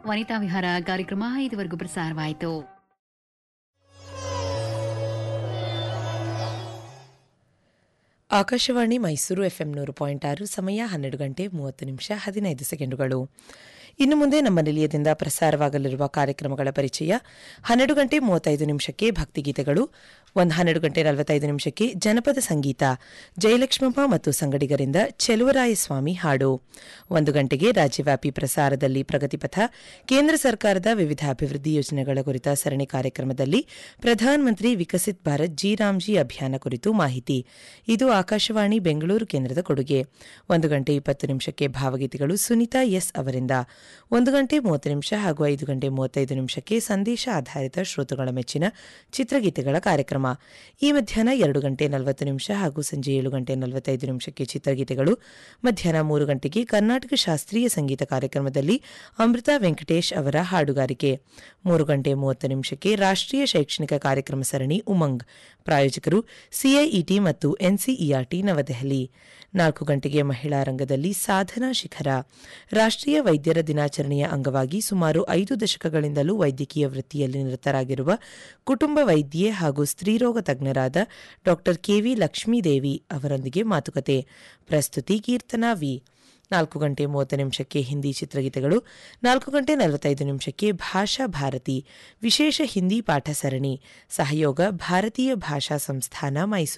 ವನಿತಾ ವಿಹಾರ ಕಾರ್ಯಕ್ರಮ ಇದುವರೆಗೂ ಪ್ರಸಾರವಾಯಿತು ಆಕಾಶವಾಣಿ ಮೈಸೂರು ಎಫ್ಎಂ ನೂರು ಪಾಯಿಂಟ್ ಆರು ಸಮಯ ಹನ್ನೆರಡು ಗಂಟೆ ಮೂವತ್ತು ನಿಮಿಷ ಹದಿನೈದು ಸೆಕೆಂಡುಗಳು ಇನ್ನು ಮುಂದೆ ನಮ್ಮ ನಿಲಯದಿಂದ ಪ್ರಸಾರವಾಗಲಿರುವ ಕಾರ್ಯಕ್ರಮಗಳ ಪರಿಚಯ ಹನ್ನೆರಡು ಗಂಟೆ ಮೂವತ್ತೈದು ನಿಮಿಷಕ್ಕೆ ಭಕ್ತಿಗೀತೆಗಳು ಒಂದು ಹನ್ನೆರಡು ಗಂಟೆ ನಲವತ್ತೈದು ನಿಮಿಷಕ್ಕೆ ಜನಪದ ಸಂಗೀತ ಜಯಲಕ್ಷ್ಮಮ್ಮ ಮತ್ತು ಸಂಗಡಿಗರಿಂದ ಚೆಲುವರಾಯಸ್ವಾಮಿ ಹಾಡು ಒಂದು ಗಂಟೆಗೆ ರಾಜ್ಯವ್ಯಾಪಿ ಪ್ರಸಾರದಲ್ಲಿ ಪ್ರಗತಿಪಥ ಕೇಂದ್ರ ಸರ್ಕಾರದ ವಿವಿಧ ಅಭಿವೃದ್ಧಿ ಯೋಜನೆಗಳ ಕುರಿತ ಸರಣಿ ಕಾರ್ಯಕ್ರಮದಲ್ಲಿ ಪ್ರಧಾನಮಂತ್ರಿ ವಿಕಸಿತ್ ಭಾರತ್ ಜಿ ರಾಮ್ಜಿ ಅಭಿಯಾನ ಕುರಿತು ಮಾಹಿತಿ ಇದು ಆಕಾಶವಾಣಿ ಬೆಂಗಳೂರು ಕೇಂದ್ರದ ಕೊಡುಗೆ ಒಂದು ಗಂಟೆ ಇಪ್ಪತ್ತು ನಿಮಿಷಕ್ಕೆ ಭಾವಗೀತೆಗಳು ಸುನೀತಾ ಎಸ್ ಅವರಿಂದ ಒಂದು ಗಂಟೆ ಮೂವತ್ತು ನಿಮಿಷ ಹಾಗೂ ಐದು ಗಂಟೆ ಮೂವತ್ತೈದು ನಿಮಿಷಕ್ಕೆ ಸಂದೇಶ ಆಧಾರಿತ ಶ್ರೋತೃಗಳ ಮೆಚ್ಚಿನ ಚಿತ್ರಗೀತೆಗಳ ಕಾರ್ಯಕ್ರಮ ಈ ಮಧ್ಯಾಹ್ನ ಎರಡು ಗಂಟೆ ನಲವತ್ತು ನಿಮಿಷ ಹಾಗೂ ಸಂಜೆ ಏಳು ಗಂಟೆ ನಲವತ್ತೈದು ನಿಮಿಷಕ್ಕೆ ಚಿತ್ರಗೀತೆಗಳು ಮಧ್ಯಾಹ್ನ ಮೂರು ಗಂಟೆಗೆ ಕರ್ನಾಟಕ ಶಾಸ್ತ್ರೀಯ ಸಂಗೀತ ಕಾರ್ಯಕ್ರಮದಲ್ಲಿ ಅಮೃತ ವೆಂಕಟೇಶ್ ಅವರ ಹಾಡುಗಾರಿಕೆ ಮೂರು ಗಂಟೆ ಮೂವತ್ತು ನಿಮಿಷಕ್ಕೆ ರಾಷ್ಟ್ರೀಯ ಶೈಕ್ಷಣಿಕ ಕಾರ್ಯಕ್ರಮ ಸರಣಿ ಉಮಂಗ್ ಪ್ರಾಯೋಜಕರು ಸಿಐಇಟಿ ಮತ್ತು ಎನ್ಸಿಇಆರ್ಟಿ ನವದೆಹಲಿ ನಾಲ್ಕು ಗಂಟೆಗೆ ಮಹಿಳಾ ರಂಗದಲ್ಲಿ ಸಾಧನಾ ಶಿಖರ ರಾಷ್ಟ್ರೀಯ ವೈದ್ಯರ ದಿನಾಚರಣೆಯ ಅಂಗವಾಗಿ ಸುಮಾರು ಐದು ದಶಕಗಳಿಂದಲೂ ವೈದ್ಯಕೀಯ ವೃತ್ತಿಯಲ್ಲಿ ನಿರತರಾಗಿರುವ ಕುಟುಂಬ ವೈದ್ಯೆ ಹಾಗೂ ಸ್ತ್ರೀರೋಗ ತಜ್ಞರಾದ ಡಾ ಕೆವಿ ಲಕ್ಷ್ಮೀದೇವಿ ಅವರೊಂದಿಗೆ ಮಾತುಕತೆ ಪ್ರಸ್ತುತಿ ಕೀರ್ತನಾ ವಿ ನಾಲ್ಕು ಗಂಟೆ ಮೂವತ್ತು ನಿಮಿಷಕ್ಕೆ ಹಿಂದಿ ಚಿತ್ರಗೀತೆಗಳು ನಾಲ್ಕು ಗಂಟೆ ನಲವತ್ತೈದು ನಿಮಿಷಕ್ಕೆ ಭಾಷಾ ಭಾರತಿ ವಿಶೇಷ ಹಿಂದಿ ಪಾಠ ಸರಣಿ ಸಹಯೋಗ ಭಾರತೀಯ ಭಾಷಾ ಸಂಸ್ಥಾನ ಮೈಸೂರು